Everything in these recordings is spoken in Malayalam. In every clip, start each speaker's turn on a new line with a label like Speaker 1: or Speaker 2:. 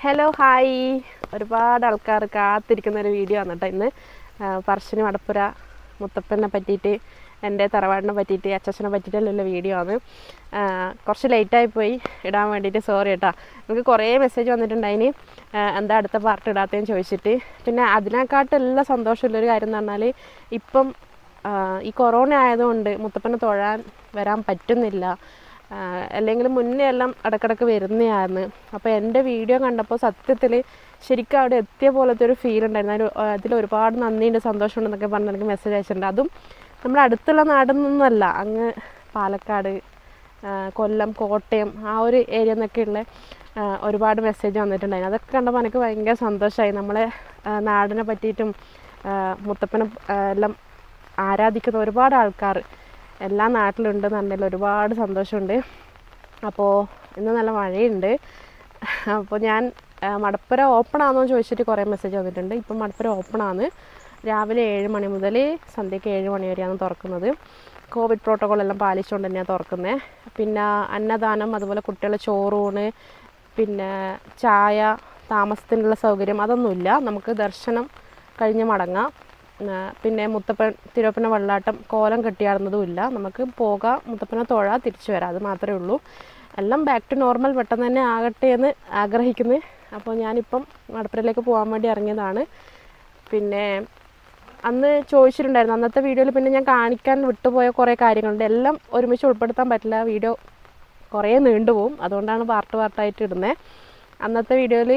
Speaker 1: ഹലോ ഹായ് ഒരുപാട് ആൾക്കാർ കാത്തിരിക്കുന്ന ഒരു വീഡിയോ ആണ് കേട്ടോ ഇന്ന് ആ, പറശ്ശിനി മടപ്പുര മുത്തപ്പനെ പറ്റിയിട്ട് എൻ്റെ തറവാടിനെ പറ്റിയിട്ട് അച്ചച്ചനെ പറ്റിയിട്ടുള്ള വീഡിയോ ആണ് ആ, കുറച്ച് ലേറ്റായി പോയി ഇടാൻ വേണ്ടിയിട്ട് സോറി കേട്ടോ നമുക്ക് കുറേ മെസ്സേജ് വന്നിട്ടുണ്ടായിന് ആ, എന്താ അടുത്ത പാർട്ട് ഇടാത്തതെന്ന് ചോദിച്ചിട്ട് പിന്നെ അതിനെക്കാട്ടെല്ലാം സന്തോഷമുള്ളൊരു കാര്യം എന്ന് പറഞ്ഞാൽ ഇപ്പം ആ, ഈ കൊറോണ ആയതുകൊണ്ട് മുത്തപ്പനെ തൊഴാൻ വരാൻ പറ്റുന്നില്ല ആഹ് അല്ലെങ്കിൽ മുന്നേ എല്ലാം ഇടക്കിടക്ക് വരുന്നതായിരുന്നു അപ്പോൾ എൻ്റെ വീഡിയോ കണ്ടപ്പോൾ സത്യത്തിൽ ശരിക്കും അവിടെ എത്തിയ പോലത്തെ ഒരു ഫീൽ ഉണ്ടായിരുന്നു അതിൽ അതിൽ ഒരുപാട് നന്ദിയുണ്ട് സന്തോഷമുണ്ടെന്നൊക്കെ പറഞ്ഞ് എനിക്ക് മെസ്സേജ് അയച്ചിട്ടുണ്ട് അതും നമ്മുടെ അടുത്തുള്ള നാടിൽ നിന്നല്ല അങ്ങ് പാലക്കാട് ആഹ് കൊല്ലം കോട്ടയം ആ ഒരു ഏരിയ നിന്നൊക്കെയുള്ള ആഹ് ഒരുപാട് മെസ്സേജ് വന്നിട്ടുണ്ടായിരുന്നു അതൊക്കെ കണ്ടപ്പോൾ എനിക്ക് ഭയങ്കര സന്തോഷമായി നമ്മളെ ആഹ് നാടിനെ പറ്റിയിട്ടും ആഹ് മുത്തപ്പനെ ആഹ് എല്ലാം ആരാധിക്കുന്ന ഒരുപാട് ആൾക്കാർ എല്ലാ നാട്ടിലുണ്ട് എന്നുണ്ടെങ്കിൽ ഒരുപാട് സന്തോഷമുണ്ട് അപ്പോൾ ഇന്ന് നല്ല മഴയുണ്ട് അപ്പോൾ ഞാൻ ആ, മടപ്പുര ഓപ്പൺ ആണോ എന്ന് ചോദിച്ചിട്ട് കുറേ മെസ്സേജ് വന്നിട്ടുണ്ട് ഇപ്പം മടപ്പുര ഓപ്പൺ ആണ് രാവിലെ ഏഴ് മണി മുതൽ സന്ധ്യയ്ക്ക് ഏഴ് മണി വരെയാണ് തുറക്കുന്നത് കോവിഡ് പ്രോട്ടോകോൾ എല്ലാം പാലിച്ചുകൊണ്ട് തന്നെയാണ് തുറക്കുന്നത് പിന്നെ അന്നദാനം അതുപോലെ കുട്ടികളുടെ ചോറൂണ് പിന്നെ ചായ താമസത്തിനുള്ള സൗകര്യം അതൊന്നുമില്ല നമുക്ക് ദർശനം കഴിഞ്ഞ് മടങ്ങാം ആ, പിന്നെ മുത്തപ്പൻ തിരുവപ്പന വെള്ളാട്ടം കോലം കെട്ടിയാടുന്നതും ഇല്ല നമുക്ക് പോകാം മുത്തപ്പനെ തൊഴാ തിരിച്ചു വരാം അത് മാത്രമേ ഉള്ളൂ എല്ലാം ബാക്ക് ടു നോർമൽ പെട്ടെന്ന് തന്നെ ആകട്ടെ എന്ന് ആഗ്രഹിക്കുന്നു അപ്പോൾ ഞാനിപ്പം മടപ്പുരയിലേക്ക് പോകാൻ വേണ്ടി ഇറങ്ങിയതാണ് പിന്നെ അന്ന് ചോദിച്ചിട്ടുണ്ടായിരുന്നു അന്നത്തെ വീഡിയോയിൽ പിന്നെ ഞാൻ കാണിക്കാൻ വിട്ടുപോയ കുറേ കാര്യങ്ങളുണ്ട് എല്ലാം ഒരുമിച്ച് ഉൾപ്പെടുത്താൻ പറ്റില്ല വീഡിയോ കുറേ നീണ്ടുപോകും അതുകൊണ്ടാണ് പാർട്ട് പാർട്ടായിട്ട് ഇടുന്നത് അന്നത്തെ വീഡിയോയിൽ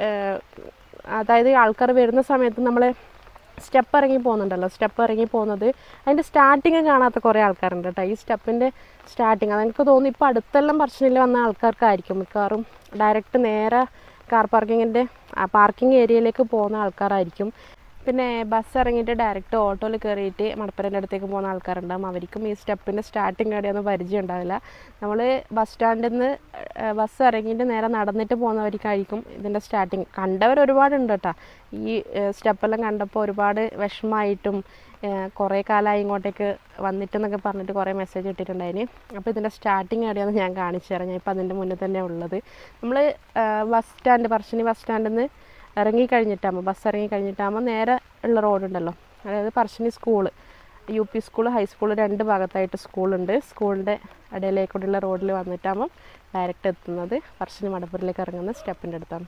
Speaker 1: അതായത് ആൾക്കാർ വരുന്ന സമയത്ത് നമ്മൾ സ്റ്റെപ്പ് ഇറങ്ങി പോകുന്നുണ്ടല്ലോ സ്റ്റെപ്പ് ഇറങ്ങി പോകുന്നത് അതിൻ്റെ സ്റ്റാർട്ടിങ് കാണാത്ത കുറേ ആൾക്കാരുണ്ട് കേട്ടോ ഈ സ്റ്റെപ്പിൻ്റെ സ്റ്റാർട്ടിങ് അതെനിക്ക് തോന്നുന്നു ഇപ്പോൾ അടുത്തെല്ലാം പറശ്ശിനിൽ വന്ന ആൾക്കാർക്കായിരിക്കും മിക്കവാറും ഡയറക്റ്റ് നേരെ കാർ പാർക്കിങ്ങിൻ്റെ പാർക്കിംഗ് ഏരിയയിലേക്ക് പോകുന്ന ആൾക്കാരായിരിക്കും പിന്നെ ബസ് ഇറങ്ങിയിട്ട് ഡയറക്റ്റ് ഓട്ടോയിൽ കയറിയിട്ട് മടപ്പരൻ്റെ അടുത്തേക്ക് പോകുന്ന ആൾക്കാരുണ്ടാകും അവർക്കും ഈ സ്റ്റെപ്പിൻ്റെ സ്റ്റാർട്ടിങ് എവിടെയൊന്നും പരിചയം ഉണ്ടാവില്ല നമ്മൾ ബസ് സ്റ്റാൻഡിൽ നിന്ന് ബസ് ഇറങ്ങിയിട്ട് നേരെ നടന്നിട്ട് പോകുന്നവർക്കായിരിക്കും ഇതിൻ്റെ സ്റ്റാർട്ടിങ് കണ്ടവർ ഒരുപാടുണ്ട് കേട്ടോ ഈ സ്റ്റെപ്പെല്ലാം കണ്ടപ്പോൾ ഒരുപാട് വിഷമമായിട്ടും കുറേ കാലമായി ഇങ്ങോട്ടേക്ക് വന്നിട്ടെന്നൊക്കെ പറഞ്ഞിട്ട് കുറേ മെസ്സേജ് ഇട്ടിട്ടുണ്ടായിന് അപ്പോൾ ഇതിൻ്റെ സ്റ്റാർട്ടിങ് എവിടെയാണെന്ന് ഞാൻ കാണിച്ചു തരാം ഞാൻ ഇപ്പോൾ അതിൻ്റെ മുന്നിൽ തന്നെ ഉള്ളത് നമ്മൾ ബസ് സ്റ്റാൻഡ് പറശ്ശിനി ബസ് സ്റ്റാൻഡിൽ നിന്ന് ഇറങ്ങി കഴിഞ്ഞിട്ടാകുമ്പോൾ ബസ് ഇറങ്ങി കഴിഞ്ഞിട്ടാകുമ്പോൾ നേരെ ഉള്ള റോഡുണ്ടല്ലോ അതായത് Parassini school U P school high school രണ്ട് ഭാഗത്തായിട്ട് സ്കൂളുണ്ട് സ്കൂളിൻ്റെ ഇടയിലേക്കൂടെയുള്ള റോഡിൽ വന്നിട്ടാകുമ്പോൾ ഡയറക്റ്റ് എത്തുന്നത് പറശ്ശിനി മടപ്പൂരിലേക്ക് ഇറങ്ങുന്ന സ്റ്റെപ്പിൻ്റെ അടുത്താണ്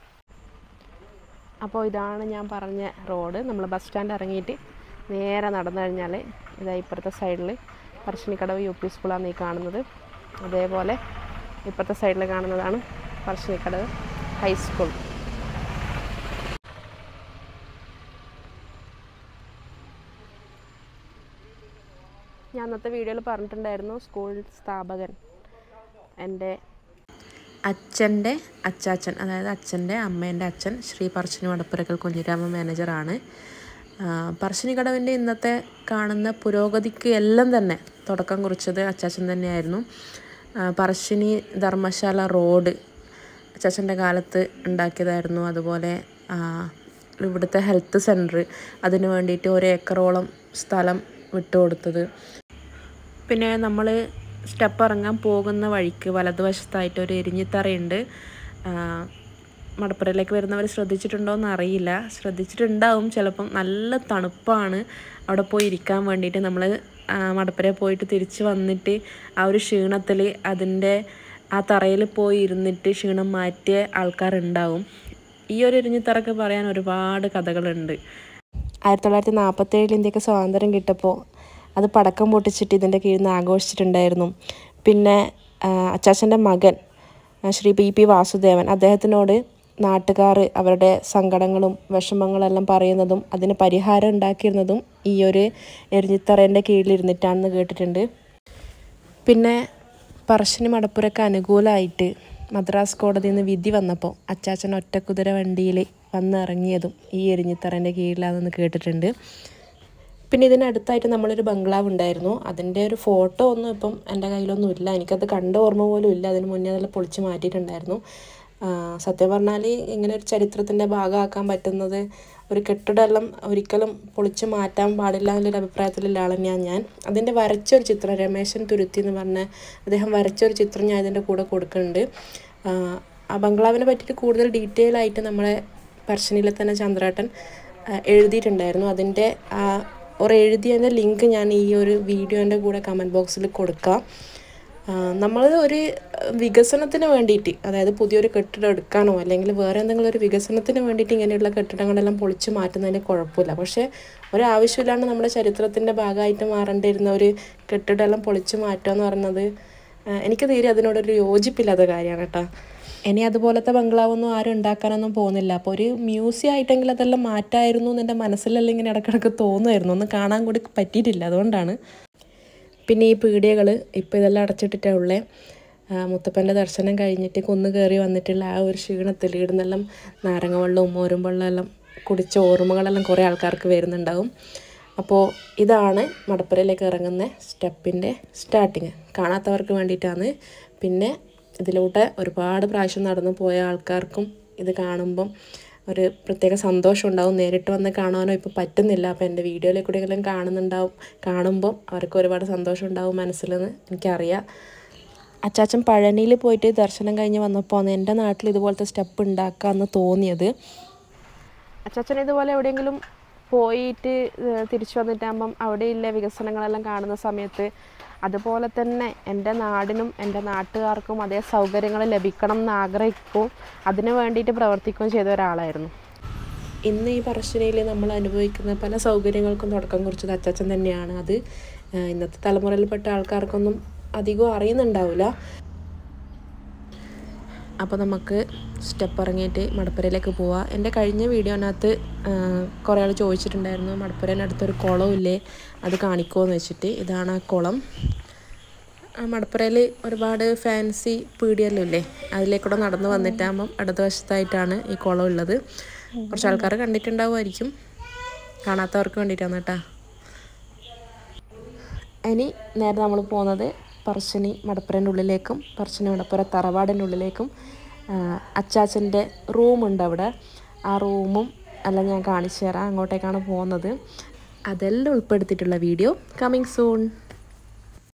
Speaker 1: അപ്പോൾ ഇതാണ് ഞാൻ പറഞ്ഞ റോഡ് നമ്മൾ ബസ് സ്റ്റാൻഡ് ഇറങ്ങിയിട്ട് നേരെ നടന്നു കഴിഞ്ഞാൽ ഇതാ ഇപ്പുറത്തെ സൈഡിൽ പറശ്ശിനിക്കടവ് യു പി സ്കൂളാണ് ഈ കാണുന്നത് അതേപോലെ ഇപ്പുറത്തെ സൈഡിൽ കാണുന്നതാണ് പറശ്ശിനിക്കടവ് ഹൈസ്കൂൾ ഞാൻ അന്നത്തെ വീഡിയോയിൽ പറഞ്ഞിട്ടുണ്ടായിരുന്നു സ്കൂൾ സ്ഥാപകൻ എൻ്റെ
Speaker 2: അച്ഛൻ്റെ അച്ചാച്ചൻ അതായത് അച്ഛൻ്റെ അമ്മേൻ്റെ അച്ഛൻ ശ്രീ പറശ്ശിനി വടപ്പുരക്കൽ കുഞ്ഞിരാമ മാനേജറാണ് പറശ്ശിനി കടവിൻ്റെ ഇന്നത്തെ കാണുന്ന പുരോഗതിക്ക് എല്ലാം തന്നെ തുടക്കം കുറിച്ചത് അച്ചാച്ചൻ തന്നെയായിരുന്നു ആ, പറശ്ശിനി ധർമ്മശാല റോഡ് അച്ചാച്ചൻ്റെ കാലത്ത് ഉണ്ടാക്കിയതായിരുന്നു അതുപോലെ ആ, ഇവിടുത്തെ ഹെൽത്ത് സെൻറ്റർ അതിന് വേണ്ടിയിട്ട് ഒരു ഏക്കറോളം സ്ഥലം വിട്ടുകൊടുത്തത് പിന്നെ നമ്മൾ സ്റ്റെപ്പ് ഇറങ്ങാൻ പോകുന്ന വഴിക്ക് വലതുവശത്തായിട്ട് ഒരു എരിഞ്ഞിത്തറയുണ്ട് ആ, മടപ്പുരയിലേക്ക് വരുന്നവർ ശ്രദ്ധിച്ചിട്ടുണ്ടോ എന്ന് അറിയില്ല ശ്രദ്ധിച്ചിട്ടുണ്ടാവും ചിലപ്പം നല്ല തണുപ്പാണ് അവിടെ പോയി ഇരിക്കാൻ വേണ്ടിയിട്ട് നമ്മൾ മടപ്പുരയിൽ പോയിട്ട് തിരിച്ച് വന്നിട്ട് ആ ഒരു ക്ഷീണത്തിൽ അതിൻ്റെ ആ തറയിൽ പോയി ഇരുന്നിട്ട് ക്ഷീണം മാറ്റിയ ആൾക്കാരുണ്ടാവും ഈ ഒരു എരിഞ്ഞിത്തറക്ക് പറയാൻ ഒരുപാട് കഥകളുണ്ട്
Speaker 1: ആയിരത്തി തൊള്ളായിരത്തി നാൽപ്പത്തേഴിൽ ഇന്ത്യക്ക് സ്വാതന്ത്ര്യം കിട്ടപ്പോൾ അത് പടക്കം പൊട്ടിച്ചിട്ട് ഇതിൻ്റെ കീഴിൽ നിന്ന് ആഘോഷിച്ചിട്ടുണ്ടായിരുന്നു പിന്നെ അച്ചാച്ചൻ്റെ മകൻ ആ, ശ്രീ പി പി വാസുദേവൻ അദ്ദേഹത്തിനോട് നാട്ടുകാർ അവരുടെ സങ്കടങ്ങളും വിഷമങ്ങളെല്ലാം പറയുന്നതും അതിന് പരിഹാരം ഉണ്ടാക്കിയിരുന്നതും ഈ ഒരു എരിഞ്ഞിത്തറേൻ്റെ കീഴിലിരുന്നിട്ടാണെന്ന് കേട്ടിട്ടുണ്ട് പിന്നെ പറശ്ശിനി മടപ്പുരക്ക് അനുകൂലമായിട്ട് മദ്രാസ് കോടതിയിൽ നിന്ന് വിധി വന്നപ്പോൾ അച്ചാച്ചൻ ഒറ്റക്കുതിര വണ്ടിയിൽ വന്നിറങ്ങിയതും ഈ എരിഞ്ഞിത്തറൻ്റെ കീഴിലാണെന്ന് കേട്ടിട്ടുണ്ട് പിന്നെ ഇതിനടുത്തായിട്ട് നമ്മളൊരു ബംഗ്ലാവ് ഉണ്ടായിരുന്നു അതിൻ്റെ ഒരു ഫോട്ടോ ഒന്നും ഇപ്പം എൻ്റെ കയ്യിലൊന്നും ഇല്ല എനിക്കത് കണ്ട ഓർമ്മ പോലും ഇല്ല അതിന് മുന്നേ അതെല്ലാം പൊളിച്ച് മാറ്റിയിട്ടുണ്ടായിരുന്നു ആ, സത്യം പറഞ്ഞാൽ ഇങ്ങനെ ഒരു ചരിത്രത്തിൻ്റെ ഭാഗമാക്കാൻ പറ്റുന്നത് ഒരു കെട്ടിടമെല്ലാം ഒരിക്കലും പൊളിച്ച് മാറ്റാൻ പാടില്ല എന്നുള്ളൊരു അഭിപ്രായത്തിലുള്ള ആൾ തന്നെയാണ് ഞാൻ അതിൻ്റെ വരച്ചൊരു ചിത്രം രമേശൻ തുരുത്തി എന്ന് പറഞ്ഞ അദ്ദേഹം വരച്ചൊരു ചിത്രം ഞാൻ ഇതിൻ്റെ കൂടെ കൊടുക്കുന്നുണ്ട് ആ,
Speaker 2: ആ ബംഗ്ലാവിനെ പറ്റിയിട്ട് കൂടുതൽ ഡീറ്റെയിൽ ആയിട്ട് നമ്മളെ പർശനിയിൽ തന്നെ ചന്ദ്രേട്ടൻ ആ, എഴുതിയിട്ടുണ്ടായിരുന്നു അതിൻ്റെ ആ ഒരു എഴുതിയതിൻ്റെ ലിങ്ക് ഞാൻ ഈ ഒരു വീഡിയോൻ്റെ കൂടെ കമൻറ്റ് ബോക്സിൽ കൊടുക്കാം നമ്മൾ ഒരു വികസനത്തിന് വേണ്ടിയിട്ട് അതായത് പുതിയൊരു കെട്ടിടം എടുക്കാനോ അല്ലെങ്കിൽ വേറെ എന്തെങ്കിലും ഒരു വികസനത്തിന് വേണ്ടിയിട്ട് ഇങ്ങനെയുള്ള കെട്ടിടങ്ങളെല്ലാം പൊളിച്ച് മാറ്റുന്നതിന് കുഴപ്പമില്ല പക്ഷേ ഒരാവശ്യമില്ലാണ്ട് നമ്മുടെ ചരിത്രത്തിൻ്റെ ഭാഗമായിട്ട് മാറേണ്ടിയിരുന്ന ഒരു കെട്ടിടമെല്ലാം പൊളിച്ച് മാറ്റുക എന്ന് പറയുന്നത് ആ, എനിക്ക് തീരെ അതിനോടൊരു യോജിപ്പില്ലാത്ത കാര്യമാണ് കേട്ടോ ഇനി അതുപോലത്തെ ബംഗ്ലാവൊന്നും ആരും ഉണ്ടാക്കാനൊന്നും പോകുന്നില്ല അപ്പോൾ ഒരു മ്യൂസിയം ആയിട്ടെങ്കിൽ അതെല്ലാം മാറ്റായിരുന്നു എന്ന് എൻ്റെ മനസ്സിലെല്ലാം ഇങ്ങനെ ഇടയ്ക്കിടയ്ക്ക് തോന്നുമായിരുന്നു ഒന്ന് കാണാൻ കൂടി പറ്റിയിട്ടില്ല അതുകൊണ്ടാണ് പിന്നെ ഈ പീടികകൾ ഇപ്പോൾ ഇതെല്ലാം അടച്ചിട്ടിട്ടേ ഉള്ളേ മുത്തപ്പൻ്റെ ദർശനം കഴിഞ്ഞിട്ട് കുന്ന് കയറി വന്നിട്ടുള്ള ആ ഒരു ക്ഷീണത്തിൽ ഇടുന്നെല്ലാം നാരങ്ങ വെള്ളവും മോരും വെള്ളവും എല്ലാം കുടിച്ച ഓർമ്മകളെല്ലാം കുറേ ആൾക്കാർക്ക് വരുന്നുണ്ടാവും അപ്പോൾ ഇതാണ് മടപ്പുരയിലേക്ക് ഇറങ്ങുന്ന സ്റ്റെപ്പിൻ്റെ സ്റ്റാർട്ടിങ് കാണാത്തവർക്ക് വേണ്ടിയിട്ടാണ് പിന്നെ ഇതിലൂടെ ഒരുപാട് പ്രാവശ്യം നടന്നു പോയ ആൾക്കാർക്കും ഇത് കാണുമ്പം ഒരു പ്രത്യേക സന്തോഷം ഉണ്ടാവും നേരിട്ട് വന്ന് കാണാനോ ഇപ്പോൾ പറ്റുന്നില്ല അപ്പോൾ എൻ്റെ വീഡിയോയിലെ കൂടെ എല്ലാം കാണുന്നുണ്ടാവും കാണുമ്പം അവർക്ക് ഒരുപാട് സന്തോഷം ഉണ്ടാവും മനസ്സിലെന്ന് എനിക്കറിയാം അച്ചാച്ചൻ പഴനിയിൽ പോയിട്ട് ദർശനം കഴിഞ്ഞ് വന്നപ്പോൾ എൻ്റെ നാട്ടിൽ ഇതുപോലത്തെ സ്റ്റെപ്പ് ഉണ്ടാക്കാമെന്ന് തോന്നിയത്
Speaker 1: അച്ചാച്ചൻ ഇതുപോലെ എവിടെയെങ്കിലും പോയിട്ട് ഏഹ് തിരിച്ചു വന്നിട്ടാകുമ്പം അവിടെയുള്ള വികസനങ്ങളെല്ലാം കാണുന്ന സമയത്ത് അതുപോലെ തന്നെ എൻ്റെ നാടിനും എൻ്റെ നാട്ടുകാർക്കും അതേ സൗകര്യങ്ങൾ ലഭിക്കണം എന്ന് ആഗ്രഹിക്കുകയും അതിനു വേണ്ടിയിട്ട് പ്രവർത്തിക്കുകയും ചെയ്ത ഒരാളായിരുന്നു
Speaker 2: ഇന്ന് ഈ പറശ്ശിനിയിൽ നമ്മൾ അനുഭവിക്കുന്ന പല സൗകര്യങ്ങൾക്കും തുടക്കം കുറിച്ചത് അച്ചാച്ചൻ തന്നെയാണ് അത് ആ, ഇന്നത്തെ തലമുറയിൽപ്പെട്ട ആൾക്കാർക്കൊന്നും അധികം അറിയുന്നുണ്ടാവില്ല അപ്പോൾ നമുക്ക് സ്റ്റെപ്പ് ഇറങ്ങിയിട്ട് മടപ്പുരയിലേക്ക് പോവാം എൻ്റെ കഴിഞ്ഞ വീഡിയോനകത്ത് കുറേ ആൾ ചോദിച്ചിട്ടുണ്ടായിരുന്നു മടപ്പുരേനടുത്തൊരു കുളമില്ലേ അത് കാണിക്കുമോ എന്ന് വെച്ചിട്ട് ഇതാണ് ആ കുളം ആ മടപ്പുരയിൽ ഒരുപാട് ഫാൻസി പീടിയെല്ലാം ഇല്ലേ അതിലേക്കൂടെ നടന്ന് വന്നിട്ടാകുമ്പം അടുത്ത വശത്തായിട്ടാണ് ഈ കുളം ഉള്ളത് കുറച്ച് ആൾക്കാർ കണ്ടിട്ടുണ്ടാവുമായിരിക്കും കാണാത്തവർക്ക് വേണ്ടിയിട്ടാണ് കേട്ടോ ഇനി നേരെ നമ്മൾ പോകുന്നത് പറശ്ശിനി മടപ്പുരൻ്റെ ഉള്ളിലേക്കും പറശ്ശിനി മടപ്പുര തറവാടിൻ്റെ ഉള്ളിലേക്കും അച്ചാച്ചൻ്റെ റൂമുണ്ട് അവിടെ ആ റൂമും എല്ലാം ഞാൻ കാണിച്ചു തരാം അങ്ങോട്ടേക്കാണ് പോകുന്നത് അതെല്ലാം ഉൾപ്പെടുത്തിയിട്ടുള്ള വീഡിയോ കമ്മിങ് സൂൺ